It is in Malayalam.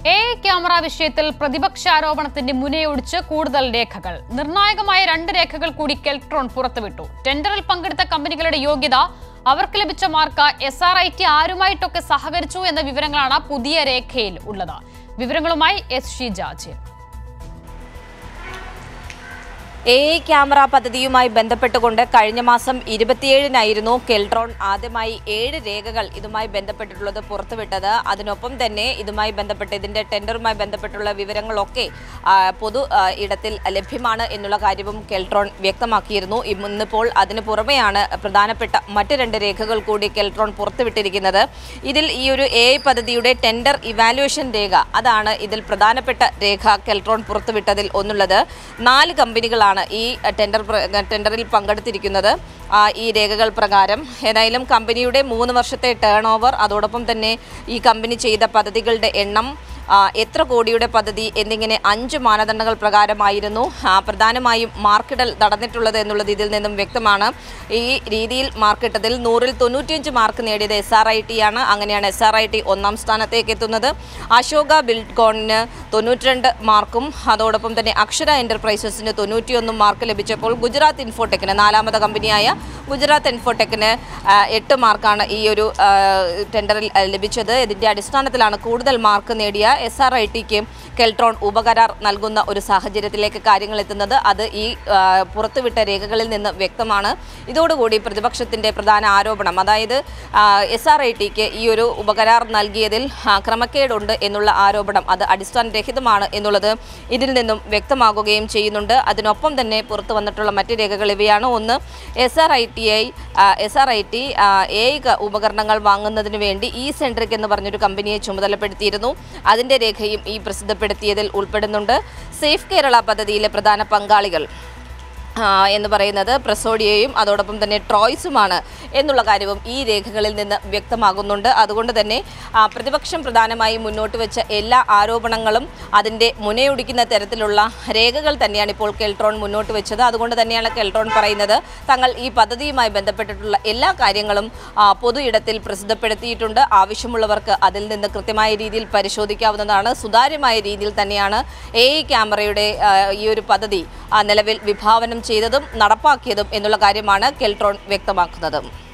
എ ക്യാമറ വിഷയത്തിൽ പ്രതിപക്ഷാരോപണത്തിന്റെ മുനയൊടിച്ച് കൂടുതൽ രേഖകൾ നിർണായകമായ രണ്ട് രേഖകൾ കൂടി കെൽട്രോൺ പുറത്തുവിട്ടു ടെൻഡറിൽ പങ്കെടുത്ത കമ്പനികളുടെ യോഗ്യത അവർക്ക് ലഭിച്ച mark S R I T ആരുമായിട്ടൊക്കെ സഹകരിച്ചു എന്ന വിവരങ്ങളാണ് പുതിയ രേഖയിൽ ഉള്ളത് വിവരങ്ങളുമായി എസ് ഷീജ ചേരും എ ഐ ക്യാമറ പദ്ധതിയുമായി ബന്ധപ്പെട്ടുകൊണ്ട് കഴിഞ്ഞ മാസം ഇരുപത്തിയേഴിനായിരുന്നു കെൽട്രോൺ ആദ്യമായി ഏഴ് രേഖകൾ ഇതുമായി ബന്ധപ്പെട്ടിട്ടുള്ളത് പുറത്തുവിട്ടത് അതിനൊപ്പം തന്നെ ഇതുമായി ബന്ധപ്പെട്ട് ഇതിന്റെ ടെൻഡറുമായി ബന്ധപ്പെട്ടുള്ള വിവരങ്ങളൊക്കെ ആ, പൊതു ആ, ഇടത്തിൽ ലഭ്യമാണ് എന്നുള്ള കാര്യവും കെൽട്രോൺ വ്യക്തമാക്കിയിരുന്നു ഇന്ന് ഇന്നിപ്പോൾ അതിന് പുറമെയാണ് പ്രധാനപ്പെട്ട മറ്റ് രണ്ട് രേഖകൾ കൂടി കെൽട്രോൺ പുറത്തുവിട്ടിരിക്കുന്നത് ഇതിൽ ഈ ഒരു എ ഐ പദ്ധതിയുടെ ടെൻഡർ ഇവാലുവേഷൻ രേഖ അതാണ് ഇതിൽ പ്രധാനപ്പെട്ട രേഖ കെൽട്രോൺ പുറത്തുവിട്ടതിൽ ഒന്നുള്ളത് നാല് കമ്പനികളാണ് ഈ ടെൻഡർ പ്ര- ടെൻഡറിൽ പങ്കെടുത്തിരിക്കുന്നത് ആ, ഈ രേഖകൾ പ്രകാരം ഏതായാലും കമ്പനിയുടെ മൂന്ന് വർഷത്തെ ടേൺ ഓവർ അതോടൊപ്പം തന്നെ ഈ കമ്പനി ചെയ്ത പദ്ധതികളുടെ എണ്ണം ആ, എത്ര കോടിയുടെ പദ്ധതി എന്നിങ്ങനെ അഞ്ച് മാനദണ്ഡങ്ങൾ പ്രകാരമായിരുന്നു ആ, പ്രധാനമായും മാർക്കിടൽ നടന്നിട്ടുള്ളത് എന്നുള്ളത് ഇതിൽ നിന്നും വ്യക്തമാണ് ഈ രീതിയിൽ മാർക്കിട്ടതിൽ നൂറിൽ തൊണ്ണൂറ്റിയഞ്ച് മാർക്ക് നേടിയത് എസ് ആർ ഐ ടി ആണ് അങ്ങനെയാണ് എസ് ആർ ഐ ടി ഒന്നാം സ്ഥാനത്തേക്ക് എത്തുന്നത് അശോക ബിൽഡ്കോണിന് തൊണ്ണൂറ്റിരണ്ട് മാർക്കും അതോടൊപ്പം തന്നെ അക്ഷര എൻ്റർപ്രൈസസിന് തൊണ്ണൂറ്റിയൊന്നും മാർക്ക് ലഭിച്ചപ്പോൾ ഗുജറാത്ത് ഇൻഫോടെക്കിന് നാലാമത്തെ കമ്പനിയായ ഗുജറാത്ത് ഇൻഫോടെക്കിന് ആ, എട്ട് മാർക്കാണ് ഈ ഒരു ആ, ടെൻഡറിൽ ആ, ലഭിച്ചത് ഇതിൻ്റെ അടിസ്ഥാനത്തിലാണ് കൂടുതൽ മാർക്ക് നേടിയ എസ് ആർ ഐ ടിക്ക് കെൽട്രോൺ ഉപകരാർ നൽകുന്ന ഒരു സാഹചര്യത്തിലേക്ക് കാര്യങ്ങൾ എത്തുന്നത് അത് ഈ ആ, പുറത്തുവിട്ട രേഖകളിൽ നിന്ന് വ്യക്തമാണ് ഇതോടുകൂടി പ്രതിപക്ഷത്തിൻ്റെ പ്രധാന ആരോപണം അതായത് എസ് ആർ ഐ ടിക്ക് ഈ ഒരു ഉപകരാർ നൽകിയതിൽ ആ, ക്രമക്കേടുണ്ട് എന്നുള്ള ആരോപണം അത് അടിസ്ഥാനരഹിതമാണ് എന്നുള്ളത് ഇതിൽ നിന്നും വ്യക്തമാകുകയും ചെയ്യുന്നുണ്ട് അതിനൊപ്പം തന്നെ പുറത്തു വന്നിട്ടുള്ള മറ്റ് രേഖകൾ ഇവയാണ് ഒന്ന് S R I T I S R I T A ഉപകരണങ്ങൾ വാങ്ങുന്നതിന് വേണ്ടി ഈ സെൻട്രിക് എന്ന് പറഞ്ഞൊരു കമ്പനിയെ ചുമതലപ്പെടുത്തിയിരുന്നു അതിൻ്റെ രേഖയും ഈ പ്രസിദ്ധപ്പെടുത്തിയതിൽ ഉൾപ്പെടുന്നുണ്ട് സേഫ് കേരള പദ്ധതിയിലെ പ്രധാന പങ്കാളികൾ ആ, എന്ന് പറയുന്നത് പ്രസോഡിയയും അതോടൊപ്പം തന്നെ ട്രോയ്സുമാണ് എന്നുള്ള കാര്യവും ഈ രേഖകളിൽ നിന്ന് വ്യക്തമാകുന്നുണ്ട് അതുകൊണ്ട് തന്നെ ആ, പ്രതിപക്ഷം പ്രധാനമായും മുന്നോട്ട് വെച്ച എല്ലാ ആരോപണങ്ങളും അതിൻ്റെ മുനയൊടിക്കുന്ന തരത്തിലുള്ള രേഖകൾ തന്നെയാണ് ഇപ്പോൾ കെൽട്രോൺ മുന്നോട്ട് വെച്ചത് അതുകൊണ്ട് തന്നെയാണ് കെൽട്രോൺ പറയുന്നത് തങ്ങൾ ഈ പദ്ധതിയുമായി ബന്ധപ്പെട്ടിട്ടുള്ള എല്ലാ കാര്യങ്ങളും ആ, പൊതു ഇടത്തിൽ പ്രസിദ്ധപ്പെടുത്തിയിട്ടുണ്ട് ആവശ്യമുള്ളവർക്ക് അതിൽ നിന്ന് കൃത്യമായ രീതിയിൽ പരിശോധിക്കാവുന്നതാണ് സുതാര്യമായ രീതിയിൽ തന്നെയാണ് എ ഐ ക്യാമറയുടെ ആ, ഈ ഒരു പദ്ധതി ആ, നിലവിൽ വിഭാവനം ചെയ്തതും നടപ്പാക്കിയതും എന്നുള്ള കാര്യമാണ് കെൽട്രോൺ വ്യക്തമാക്കുന്നത്